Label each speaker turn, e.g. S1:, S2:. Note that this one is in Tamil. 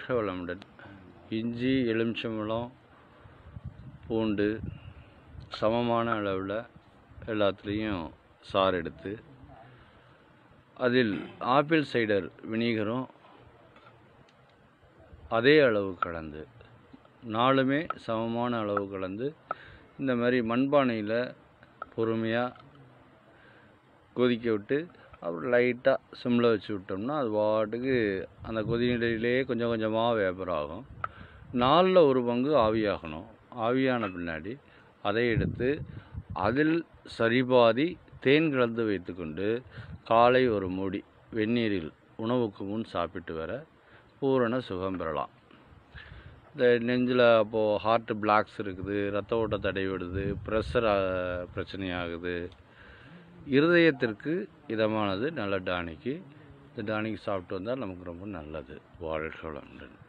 S1: வாழ்க வளமுடன் இஞ்சி எலுமிச்சம்பழம் பூண்டு சமமான அளவில் எல்லாத்துலேயும் சாறு எடுத்து அதில் ஆப்பிள் சைடர் வினிகரும் அதே அளவு கலந்து நாலுமே சமமான அளவு கலந்து இந்த மாதிரி மண்பானையில் பொறுமையாக கொதிக்க விட்டு அப்புறம் லைட்டாக சிம்மில் வச்சு விட்டோம்னா அது பாட்டுக்கு அந்த கொதிநிலையிலே கொஞ்சம் கொஞ்சமாக வேப்பர் ஆகும் நாலில் ஒரு பங்கு ஆவியாகணும் ஆவியான பின்னாடி அதை எடுத்து அதில் சரிபாதி தேன் கலந்து வைத்துக்கொண்டு காலை ஒரு மூடி வெந்நீரில் உணவுக்கு முன் சாப்பிட்டு வர பூரண சுகம் பெறலாம் இந்த நெஞ்சில் அப்போது ஹார்ட்டு பிளாக்ஸ் இருக்குது ரத்த ஓட்ட தடை விடுது ப்ரெஷர் பிரச்சனையாகுது இருதயத்திற்கு இதமானது நல்ல டானிக்கு இந்த டானிக் சாப்பிட்டு வந்தால் நமக்கு ரொம்ப நல்லது வாழ்க வளமுடன்